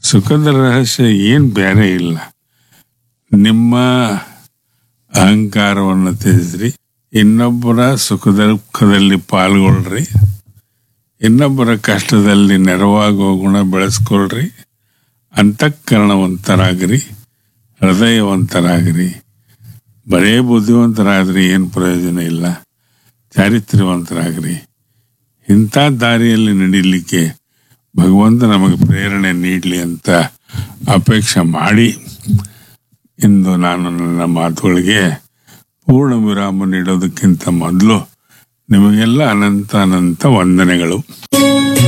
ಸುಖದ ರಹಸ್ಯ ಏನು ಬೇರೆ ಇಲ್ಲ ನಿಮ್ಮ ಅಹಂಕಾರವನ್ನು ತ್ಯಜಿಸ್ರಿ ಇನ್ನೊಬ್ಬರ ಸುಖ ದುಃಖದಲ್ಲಿ ಪಾಲ್ಗೊಳ್ರಿ ಇನ್ನೊಬ್ಬರ ಕಷ್ಟದಲ್ಲಿ ನೆರವಾಗುವ ಗುಣ ಬೆಳೆಸ್ಕೊಳ್ರಿ ಅಂತಃಕರಣವಂತರಾಗ್ರಿ ಹೃದಯವಂತರಾಗ್ರಿ ಬರೇ ಬುದ್ಧಿವಂತರಾದ್ರಿ ಏನು ಪ್ರಯೋಜನ ಇಲ್ಲ ಚಾರಿತ್ರ್ಯವಂತರಾಗ್ರಿ ಇಂಥ ದಾರಿಯಲ್ಲಿ ನಡೀಲಿಕ್ಕೆ ಭಗವಂತ ನಮಗೆ ಪ್ರೇರಣೆ ನೀಡಲಿ ಅಂತ ಅಪೇಕ್ಷೆ ಮಾಡಿ ಇಂದು ನಾನು ನನ್ನ ಮಾತುಗಳಿಗೆ ಪೂರ್ಣ ವಿರಾಮ ನೀಡೋದಕ್ಕಿಂತ ಮೊದಲು ನಿಮಗೆಲ್ಲ ಅನಂತ ಅನಂತ ವಂದನೆಗಳು